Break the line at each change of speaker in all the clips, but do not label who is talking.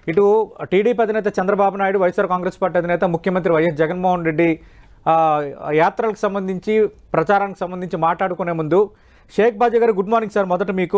ఇటు టీడీపీ అధినేత Chandrababu Naidu YSR Congress party అధినేత ముఖ్యమంత్రి వైఎస్ జగన్మోహన్ రెడ్డి ఆ, యాత్రలకు సంబంధించి ప్రచారానికి సంబంధించి మాట్లాడుకునే ముందు షేక్ బాజీ గారు గుడ్ మార్నింగ్ సార్ మొదట మీకు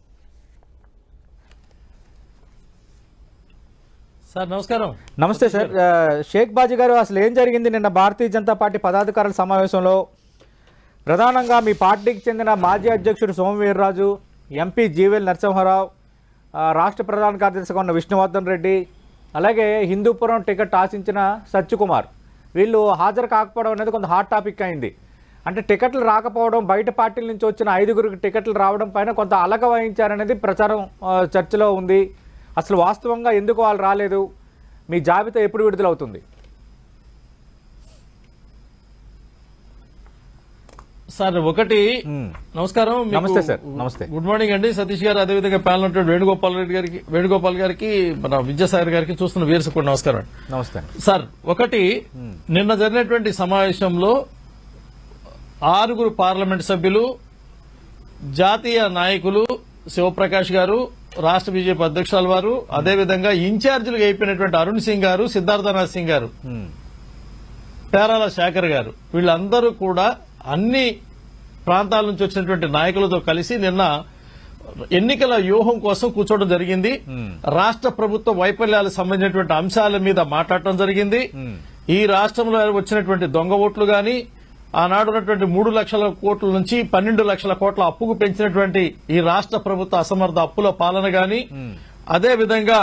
సార్ నమస్కారం
నమస్తే సార్ ఆ, షేక్ బాజీ గారు అసలు ఏం జరిగింది నిన్న భారతీయ జనతా పార్టీ పదాధికారుల సమావేశంలో ప్రధానంగా మీ పార్టీకి చెందిన మాజీ అధ్యక్షుడు సోమవీర్రాజు ఎంపీ జీవెల్ నరసింహారావు ఆ, రాష్ట్ర ప్రధాన కార్యదర్శిగా ఉన్న విష్ణువర్ధన్ రెడ్డి అలాగే హిందూపురం టికెట్ ఆశించిన సత్యకుమార్ వీళ్ళు హాజరు కాకపోవడం అనేది కొంత హాట్ టాపిక్ అయింది అంటే టికెట్లు రాకపోవడం బయట పార్టీల నుంచి వచ్చిన ఐదుగురికి టికెట్లు రావడం పైన కొంత అలక వహించారనేది ప్రచారం ఆ, చర్చలో ఉంది అసలు వాస్తవంగా ఎందుకు వాళ్ళు రాలేదు మీ జాబితా ఎప్పుడు విడుదలవుతుంది
సార్ ఒకటి
మ్మ్.
నమస్కారం మీకు
నమస్తే సార్, నమస్తే.
గుడ్ మార్నింగ్ అండి సతీష్ గారు అదేవిధంగా ప్యానల్ ఉన్నటువంటి వేణుగోపాల్ రెడ్డి గారికి వేణుగోపాల్ గారికి మన విద్యాసాగర్ గారికి చూస్తున్న వీరసు కూడా నమస్కారం అండి
నమస్తే అండి
సార్ ఒకటి నిన్న జరిగినటువంటి సమావేశంలో ఆరుగురు పార్లమెంట్ సభ్యులు జాతీయ నాయకులు శివప్రకాష్ గారు రాష్ట్ర బీజేపీ అధ్యక్షుల వారు అదేవిధంగా ఇన్ఛార్జీలుగా అయిపోయినటువంటి అరుణ్ సింగ్ గారు సిద్ధార్థనాథ్ సింగ్ గారు
మ్మ్.
పేరాల శేఖర్ గారు వీళ్ళందరూ కూడా అన్ని ప్రాంతాల నుంచి వచ్చినటువంటి నాయకులతో కలిసి నిన్న ఎన్నికల వ్యూహం కోసం కూర్చోవడం జరిగింది రాష్ట్ర ప్రభుత్వ వైఫల్యాలకు సంబంధించినటువంటి అంశాల మీద మాట్లాడటం జరిగింది ఈ రాష్ట్రంలో వచ్చినటువంటి దొంగ ఓట్లు గాని ఆనాడు ఉన్నటువంటి మూడు లక్షల కోట్ల నుంచి పన్నెండు లక్షల కోట్ల అప్పుకు పెంచినటువంటి ఈ రాష్ట్ర ప్రభుత్వ అసమర్థ అప్పుల పాలన గాని అదే విధంగా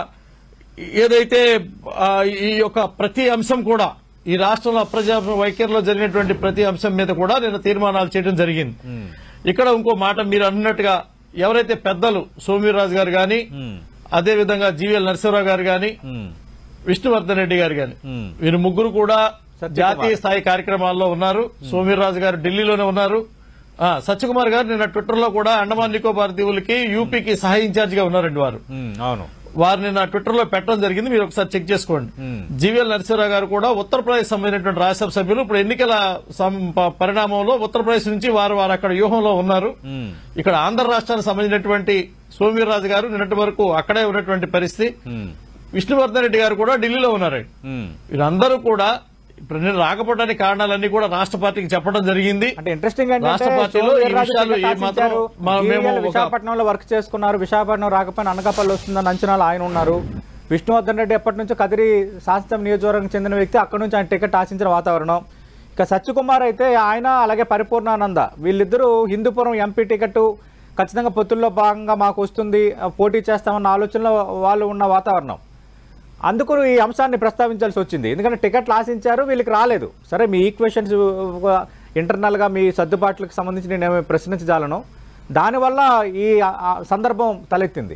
ఏదైతే ఆ, ఈ యొక్క ప్రతి అంశం కూడా ఈ రాష్ట్రంలో అప్రజాస్వామ్య వైఖరిలో జరిగినటువంటి ప్రతి అంశం మీద కూడా నేను తీర్మానాలు చేయడం జరిగింది ఇక్కడ ఇంకో మాట మీరు అన్నట్టుగా ఎవరైతే పెద్దలు సోమవీర్రాజు గారు గాని అదే విధంగా జీవీఎల్ నరసింహరావు గారు గాని
మ్మ్.
విష్ణువర్ధన్ రెడ్డి గారు గాని
మ్మ్.
వీరు ముగ్గురు కూడా
సత్యకుమార్.
జాతీయ స్థాయి కార్యక్రమాల్లో ఉన్నారు సోమవీర్రాజు గారు ఢిల్లీలోనే ఉన్నారు ఆ, సత్యకుమార్ గారు నిన్న ట్విట్టర్ లో కూడా అండమాన్ నికోబార్ దీవులకి యూపీకి సహాయ ఇన్ఛార్జ్ గా ఉన్నారండి వారు
మ్మ్. అవును
వారిని నా ట్విట్టర్ లో పెట్టడం జరిగింది మీరు ఒకసారి చెక్ చేసుకోండి జీవీఎల్ నరసింహరావు గారు కూడా ఉత్తరప్రదేశ్ సంబంధించినటువంటి రాజ్యసభ సభ్యులు ఇప్పుడు ఎన్నికల సం- ప- పరిణామంలో ఉత్తరప్రదేశ్ నుంచి వారు వారు అక్కడ వ్యూహంలో ఉన్నారు
మ్మ్.
ఇక్కడ ఆంధ్ర రాష్ట్రానికి సంబంధించినటువంటి సోమవీర్రాజు గారు నిన్నటి వరకు అక్కడే ఉన్నటువంటి పరిస్థితి
మ్మ్.
విష్ణువర్ధన్ రెడ్డి గారు కూడా ఢిల్లీలో ఉన్నారండి
మ్మ్.
వీరందరూ కూడా ఇప్పుడు నేను రాకపోవడానికి కారణాలన్నీ కూడా రాష్ట్ర పార్టీకి చెప్పడం జరిగింది
అంటే ఇంట్రెస్టింగ్ ఏంటంటే
రాష్ట్ర పార్టీలో ఈ
సోమవీర్రాజు
విషయాలు
టికెట్
ఏ మాత్రం
ఆశించారు.
మా- మేము
జీవీఎల్
ఒక-
విశాఖపట్నంలో వర్క్ చేసుకున్నారు విశాఖపట్నం రాకపోయినా అనకాపల్లి వస్తుందని అంచనాలు ఆయన ఉన్నారు విష్ణువర్ధన్ రెడ్డి ఎప్పటి నుంచో కదిరి శాసనసభ నియోజకవర్గం చెందిన వ్యక్తి అక్కడి నుంచి ఆయన టికెట్ ఆశించిన వాతావరణం ఇక సత్యకుమార్ అయితే ఆయన అలాగే పరిపూర్ణానంద వీళ్ళిద్దరూ హిందూపురం ఎంపీ టికెట్ ఖచ్చితంగా పొత్తుల్లో భాగంగా మాకు వస్తుంది పోటీ చేస్తామన్న ఆలోచనలో వాళ్ళు ఉన్న వాతావరణం అందుకు ఈ అంశాన్ని ప్రస్తావించాల్సి వచ్చింది ఎందుకంటే టికెట్లు ఆశించారు వీళ్ళకి రాలేదు సరే మీ ఈక్వేషన్స్ ఇంటర్నల్గా మీ సర్దుబాట్లకు సంబంధించి నేను ఏమి ప్రశ్నించజాలను దానివల్ల ఈ ఆ, ఆ సందర్భం తలెత్తింది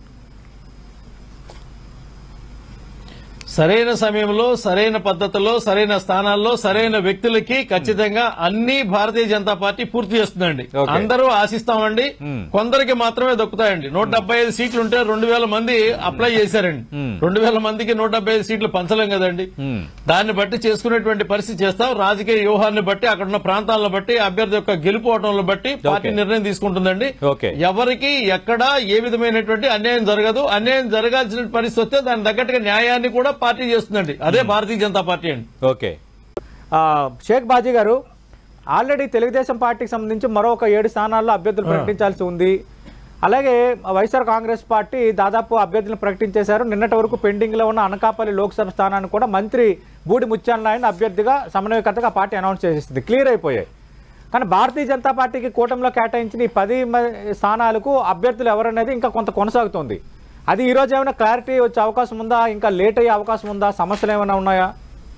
సరైన సమయంలో సరైన పద్ధతిలో సరైన స్థానాల్లో సరైన వ్యక్తులకి ఖచ్చితంగా అన్ని భారతీయ జనతా పార్టీ పూర్తి చేస్తుందండి
Okay.
అందరూ ఆశిస్తామండి
Hmm.
కొందరికి మాత్రమే దక్కుతాయండి నూట డెబ్బై ఐదు సీట్లు ఉంటే రెండు వేల మంది అప్లై చేశారండి
Hmm.
రెండు వేల మందికి నూట డెబ్బై ఐదు సీట్లు పంచలేం కదండి
Hmm.
దాన్ని బట్టి చేసుకునేటువంటి పరిస్థితి చేస్తాం రాజకీయ వ్యూహాన్ని బట్టి అక్కడ ఉన్న ప్రాంతాలను బట్టి అభ్యర్థి యొక్క గెలుపోవటంలో బట్టి పార్టీ
Okay.
నిర్ణయం తీసుకుంటుందండి
Okay.
ఎవరికి ఎక్కడ ఏ విధమైనటువంటి అన్యాయం జరగదు అన్యాయం జరగాల్సిన పరిస్థితి వస్తే దాని తగ్గట్టుగా న్యాయాన్ని కూడా పార్టీ చేస్తుందండి అదే భారతీయ జనతా పార్టీ అండి
ఓకే ఆ, షేక్ బాజీ గారు ఆల్రెడీ తెలుగుదేశం పార్టీకి సంబంధించి మరో ఒక ఏడు స్థానాల్లో అభ్యర్థులు ప్రకటించాల్సి ఉంది అలాగే వైఎస్ఆర్ కాంగ్రెస్ పార్టీ దాదాపు అభ్యర్థులను ప్రకటించేశారు నిన్నటి వరకు పెండింగ్లో ఉన్న అనకాపల్లి లోక్సభ స్థానాన్ని కూడా మంత్రి బూడి ముత్యాల నాయన అభ్యర్థిగా సమన్వయకర్తగా ఆ పార్టీ అనౌన్స్ చేసేసింది క్లియర్ అయిపోయాయి కానీ భారతీయ జనతా పార్టీకి కూటమిలో కేటాయించిన ఈ పది మ- స్థానాలకు అభ్యర్థులు ఎవరనేది ఇంకా కొంత కొనసాగుతోంది అది ఈ రోజు ఏమైనా క్లారిటీ వచ్చే అవకాశం ఉందా ఇంకా లేట్ అయ్యే అవకాశం ఉందా సమస్యలు ఏమైనా ఉన్నాయా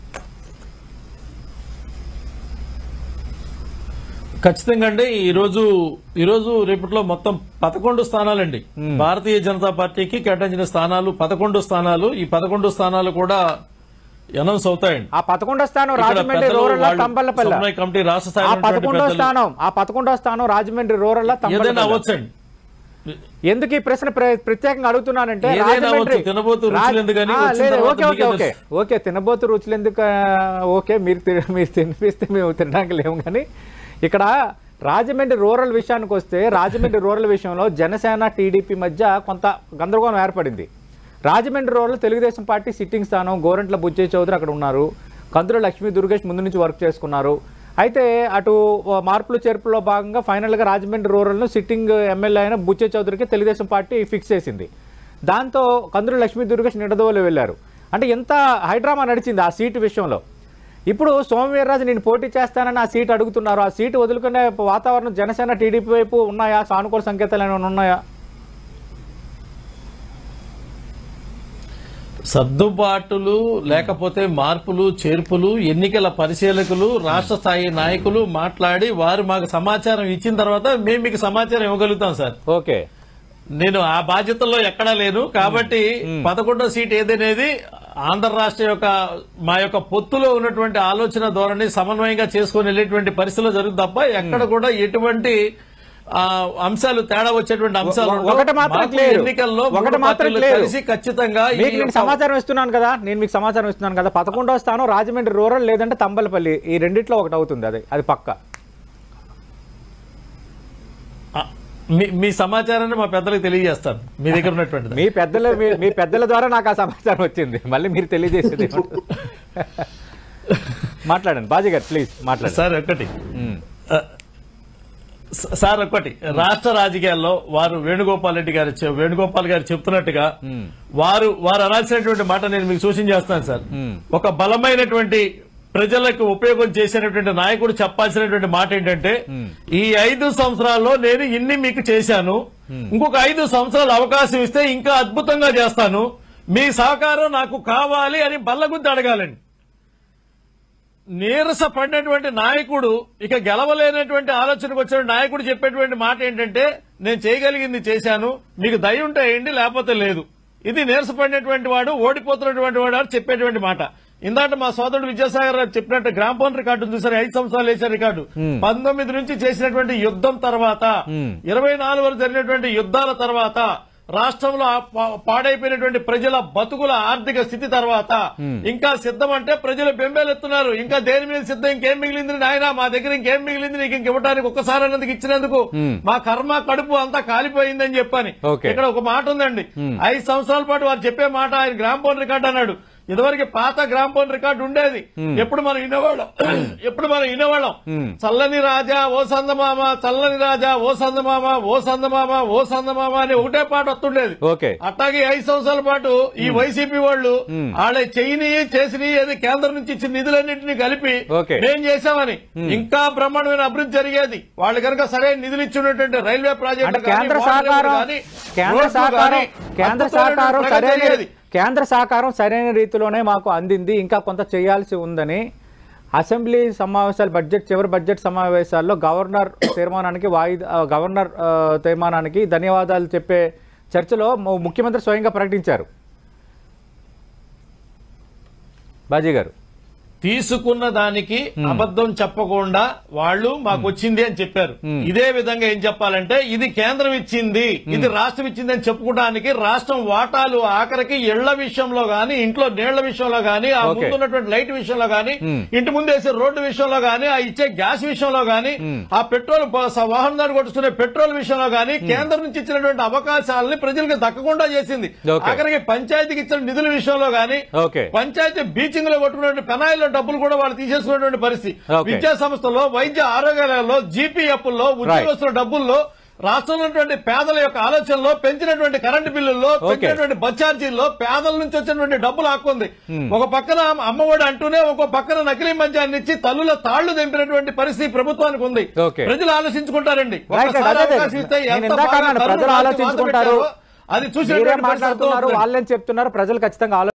ఖచ్చితంగా అండి ఈ రోజు ఈ రోజు రేపట్లో మొత్తం పదకొండు స్థానాలండి భారతీయ జనతా పార్టీకి కేటాయించిన స్థానాలు పదకొండు స్థానాలు ఈ పదకొండు స్థానాలు కూడా అనౌన్స్ అవుతాయండి
ఆ పదకొండో స్థానం
ఇక్కడ
రాజమండ్రి
పెద్దలు
రూరల్
వాళ్ళు
తంబలపల్లి
సమన్వయ కమిటీ రాష్ట్ర స్థాయిలో
ఆ
ఉన్నటువంటి
పదకొండో
పెద్దలు
స్థానం ఆ పదకొండో స్థానం రాజమండ్రి రూరల్
ఏదైనా
తంబలపల్లి
అవ్వచ్చండి
ఎందుకు ఈ ప్రశ్న ప్ర- ప్రత్యేకంగా అడుగుతున్నానంటే
ఏదైనా
రాజమండ్రి
అవ్వచ్చు. తినబోతు రుచులు
రాజ-
ఎందుకని
ఆ,
వచ్చిన
లేదు,
తర్వాత
ఓకే ఓకే
మీకే
ఓకే ఓకే తినబోతు రుచులు ఎందుకు ఆ, ఓకే మీరు తి- మీరు తినిపిస్తే మేము తినడానికి లేము కానీ ఇక్కడ రాజమండ్రి రూరల్ విషయానికి వస్తే రాజమండ్రి రూరల్ విషయంలో జనసేన టీడీపీ మధ్య కొంత గందరగోళం ఏర్పడింది రాజమండ్రి రోడ్లో తెలుగుదేశం పార్టీ సిట్టింగ్ స్థానం గోరంట్ల బుజ్జయ్య చౌదరి అక్కడ ఉన్నారు కందుల లక్ష్మీ దుర్గేష్ ముందు నుంచి వర్క్ చేసుకున్నారు అయితే అటు మార్పులు చేర్పులో భాగంగా ఫైనల్గా రాజమండ్రి రూరల్ను సిట్టింగ్ ఎమ్మెల్యే అయిన బుచ్చయ్య చౌదరికి తెలుగుదేశం పార్టీ ఫిక్స్ చేసింది దాంతో కందుల లక్ష్మీ దుర్గేష్ నిడదవోలు వెళ్ళారు అంటే ఎంత హైడ్రామా నడిచింది ఆ సీటు విషయంలో ఇప్పుడు సోమవీర్రాజు నేను పోటీ చేస్తానని ఆ సీటు అడుగుతున్నారు ఆ సీటు వదులుకునే వాతావరణం జనసేన టీడీపీ వైపు ఉన్నాయా సానుకూల సంకేతాలు ఏమైనా ఉన్నాయా
సర్దుబాటులు లేకపోతే మార్పులు చేర్పులు ఎన్నికల పరిశీలకులు రాష్ట్ర స్థాయి నాయకులు మాట్లాడి వారు మాకు సమాచారం ఇచ్చిన తర్వాత మేము మీకు సమాచారం ఇవ్వగలుగుతాం సార్
ఓకే
నేను ఆ బాధ్యతల్లో ఎక్కడా లేను కాబట్టి పదకొండో సీట్ ఏదనేది ఆంధ్ర రాష్ట్ర యొక్క మా యొక్క పొత్తులో ఉన్నటువంటి ఆలోచన ధోరణి సమన్వయంగా చేసుకుని వెళ్ళేటువంటి పరిస్థితులు జరుగుతుంది తప్ప ఎక్కడ కూడా ఎటువంటి ఆ, అంశాలు తేడా వచ్చేటువంటి అంశాలు ఉండవు.
ఒకటి మాత్రం
మాకు
clear.
ఎన్నికల్లో
ఒకటి
మూడు
మాత్రం
పార్టీలు
clear.
కలిసి ఖచ్చితంగా ఈ
మీకు నేను
యొక్క-
సమాచారం ఇస్తున్నాను కదా నేను మీకు సమాచారం ఇస్తున్నాను కదా పదకొండవ స్థానం రాజమండ్రి రూరల్ లేదంటే తంబలపల్లి ఈ రెండిట్లో ఒకటి అవుతుంది అది అది పక్క
ఆ, మీ- మీ సమాచారాన్ని మా పెద్దలకు తెలియజేస్తాను మీ దగ్గర ఉన్నటువంటిది
మీ పెద్దల మీ- మీ పెద్దల ద్వారా నాకు ఆ సమాచారం వచ్చింది మళ్ళీ మీరు తెలియజేసేది ఏముంటుంది? మాట్లాడండి బాజీ గారు ప్లీజ్ మాట్లాడండి
సార్ ఒకటి
ఉమ్,
ఆ, స- సార్ ఒకటి రాష్ట్ర రాజకీయాల్లో వారు వేణుగోపాల్ రెడ్డి గారు చె- వేణుగోపాల్ గారు చెప్తున్నట్టుగా వారు వారు అనాల్సినటువంటి మాట నేను మీకు సూచన చేస్తాను సార్
మ్మ్.
ఒక బలమైనటువంటి ప్రజలకు ఉపయోగం చేసినటువంటి నాయకుడు చెప్పాల్సినటువంటి మాట ఏంటంటే ఈ ఐదు సంవత్సరాల్లో నేను ఇన్ని మీకు చేశాను ఇంకొక ఐదు సంవత్సరాలు అవకాశం ఇస్తే ఇంకా అద్భుతంగా చేస్తాను మీ సహకారం నాకు కావాలి అని బల్లగుద్ది అడగాలండి నీరస పడినటువంటి నాయకుడు ఇక గెలవలేనటువంటి ఆలోచనకు వచ్చిన నాయకుడు చెప్పేటువంటి మాట ఏంటంటే నేను చేయగలిగింది చేశాను మీకు దయ ఉంటే వేయండి లేకపోతే లేదు ఇది నీరసపడినటువంటి వాడు ఓడిపోతున్నటువంటి వాడు అని చెప్పేటువంటి మాట ఇందాక మా సోదరుడు విద్యాసాగర్ గారు చెప్పినట్టు గ్రామ్ ఫోన్ రికార్డు చూసారు ఐదు సంవత్సరాలు వేసారు రికార్డు పంతొమ్మిది నుంచి చేసినటువంటి యుద్ధం తర్వాత ఇరవై నాలుగు వరకు జరిగినటువంటి యుద్ధాల తర్వాత రాష్ట్రంలో ఆ పా- పాడైపోయినటువంటి ప్రజల బతుకుల ఆర్థిక స్థితి తర్వాత ఇంకా సిద్ధం అంటే ప్రజలు బెంబేలెత్తున్నారు ఇంకా దేని మీద సిద్ధం ఇంకేం మిగిలింది నాయన మా దగ్గర ఇంకేం మిగిలింది నీకు ఇంక ఇవ్వడానికి ఒక్కసారి అన్నందుకు ఇచ్చినందుకు మా కర్మ కడుపు అంతా కాలిపోయిందని చెప్పని
Okay.
ఇక్కడ ఒక మాట ఉందండి ఐదు సంవత్సరాల పాటు వారు చెప్పే మాట ఆయన గ్రామ్ ఫోన్ రికార్డు అన్నాడు ఇదివరకు పాత గ్రామ్ ఫోన్ రికార్డు ఉండేది ఎప్పుడు మనం వినేవాళ్ళం ఎప్పుడు మనం వినేవాళ్ళం చల్లని రాజా ఓ సందమామ చల్లని రాజా ఓ సందమామ ఓ సందమామ ఓ సందమామ అని ఒకటే పాట వస్తుండేది
ఓకే
అట్లాగే ఐదు సంవత్సరాల పాటు ఈ వైసీపీ వాళ్ళు వాళ్ళ చెయ్యిని చేసిని ఏది కేంద్రం నుంచి ఇచ్చిన నిధులన్నింటినీ కలిపి
Okay.
మేం చేశామని ఇంకా బ్రహ్మాండమైన అభివృద్ధి జరిగేది వాళ్ళు కనుక సరైన నిధులు ఇచ్చినటువంటి రైల్వే
అంటే
ప్రాజెక్టు
కేంద్ర సహకారం కేంద్ర సహకారం కేంద్ర సహకారం సరైన కేంద్ర సహకారం సరైన రీతిలోనే మాకు అందింది ఇంకా కొంత చేయాల్సి ఉందని అసెంబ్లీ సమావేశాలు బడ్జెట్ చివరి బడ్జెట్ సమావేశాల్లో గవర్నర్ తీర్మానానికి వాయిదా ఆ, గవర్నర్ ఆ, తీర్మానానికి ధన్యవాదాలు చెప్పే చర్చలో ము- ముఖ్యమంత్రి స్వయంగా ప్రకటించారు బాజీ గారు
తీసుకున్న దానికి అబద్ధం చెప్పకుండా వాళ్ళు మాకు వచ్చింది అని చెప్పారు ఇదే విధంగా ఏం చెప్పాలంటే ఇది కేంద్రం ఇచ్చింది ఇది రాష్ట్రం ఇచ్చింది అని చెప్పుకోవడానికి రాష్ట్రం వాటాలు ఆఖరికి ఇళ్ల విషయంలో గాని ఇంట్లో నీళ్ల విషయంలో గాని ఆ
Okay.
ముందున్నటువంటి లైట్ విషయంలో గాని ఇంటి ముందు వేసే రోడ్డు విషయంలో గాని ఆ ఇచ్చే గ్యాస్ విషయంలో గాని ఆ పెట్రోల్ ప- స- వాహనదారు కొట్టుకునే పెట్రోల్ విషయంలో గాని కేంద్రం నుంచి ఇచ్చినటువంటి అవకాశాలని ప్రజలకు దక్కకుండా చేసింది
Okay.
ఆఖరికి పంచాయతీకి ఇచ్చిన నిధుల విషయంలో గాని
ఓకే
పంచాయతీ బీచింగ్ లో కొట్టుకున్నటువంటి పెనాయిల్లో డబ్బులు కూడా వాళ్ళు తీసేసుకున్నటువంటి పరిస్థితి
Okay.
విద్యా సంస్థల్లో వైద్య ఆరోగ్యాలయాల్లో జీపీఎఫ్లో ఉద్యోగస్తుల డబ్బుల్లో రాష్ట్రంలో ఉన్నటువంటి పేదల యొక్క ఆలోచనలో పెంచినటువంటి కరెంటు బిల్లుల్లో పెంచినటువంటి బస్ ఛార్జీల్లో పేదల నుంచి వచ్చినటువంటి డబ్బులు ఆక్కుంది ఒక పక్కన అమ్మఒడి అంటూనే ఒక పక్కన నకిలీ మద్యాన్ని ఇచ్చి తల్లుల తాళ్లు దింపినటువంటి పరిస్థితి ప్రభుత్వానికి ఉంది
Okay.
ప్రజలు ఆలోచించుకుంటారండి
Right,
ఒక్కసారి
అదే, అదే.
అవకాశం ఇస్తే
నేను
ఎంత
ఇందాక
బాగా
అన్నాను,
కరువు
ప్రజలు
రాసి
ఆలోచించుకుంటారు.
బాధ పెట్టారో అది
మీరే
చూసినటువంటి పరిస్థితి
మాట్లాడుతున్నారు
అర్థమవుతుంది.
వాళ్ళని చెప్తున్నారు ప్రజలు ఖచ్చితంగా ఆలో